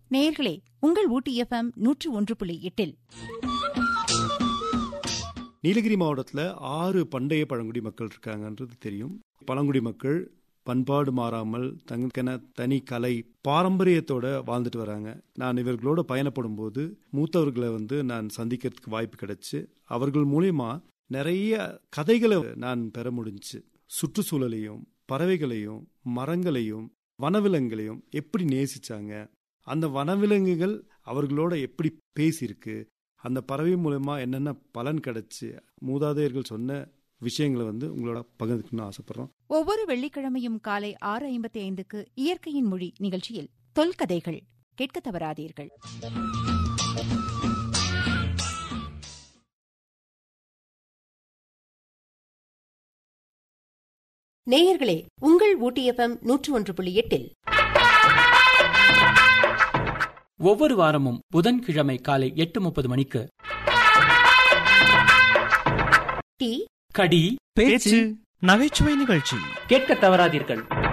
நேயர்களே உங்கள் ஊட்டி எஃப்எம் நூற்று ஒன்று புள்ளி எட்டில் நீலகிரி மாவட்டத்தில் ஆறு பண்டைய பழங்குடி மக்கள் இருக்காங்கன்றது தெரியும் பழங்குடி மக்கள் பண்பாடு மாறாமல் தங்களுக்கென தனி கலை பாரம்பரியத்தோட வாழ்ந்துட்டு வராங்க நான் இவர்களோட பயணப்படும் போது மூத்தவர்களை வந்து நான் சந்திக்கிறதுக்கு வாய்ப்பு கிடைச்சு அவர்கள் மூலியமா நிறைய கதைகளை நான் பெற முடிஞ்சுச்சு சுற்றுச்சூழலையும் பறவைகளையும் மரங்களையும் வனவிலங்குகளையும் எப்படி நேசிச்சாங்க அந்த வனவிலங்குகள் அவர்களோட எப்படி பேசியிருக்கு அந்த பறவை மூலயமா என்னென்ன பலன் கிடைச்சு மூதாதையர்கள் சொன்ன விஷயங்களை வந்து உங்களோட பகிர்ந்துக்கணும்னு ஆசைப்படுறோம் ஒவ்வொரு வெள்ளிக்கிழமையும் காலை ஆறு ஐம்பத்தி ஐந்துக்கு இயற்கையின் மொழி நிகழ்ச்சியில் தொல்கதைகள் கேட்க தவறாதீர்கள் நேயர்களே உங்கள் ஊட்டி எஃப்எம் நூற்று ஒன்று புள்ளி எட்டில் ஒவ்வொரு வாரமும் புதன்கிழமை காலை எட்டு முப்பது மணிக்கு டி கடி பேச்சு நகைச்சுவை நிகழ்ச்சி கேட்க தவறாதீர்கள்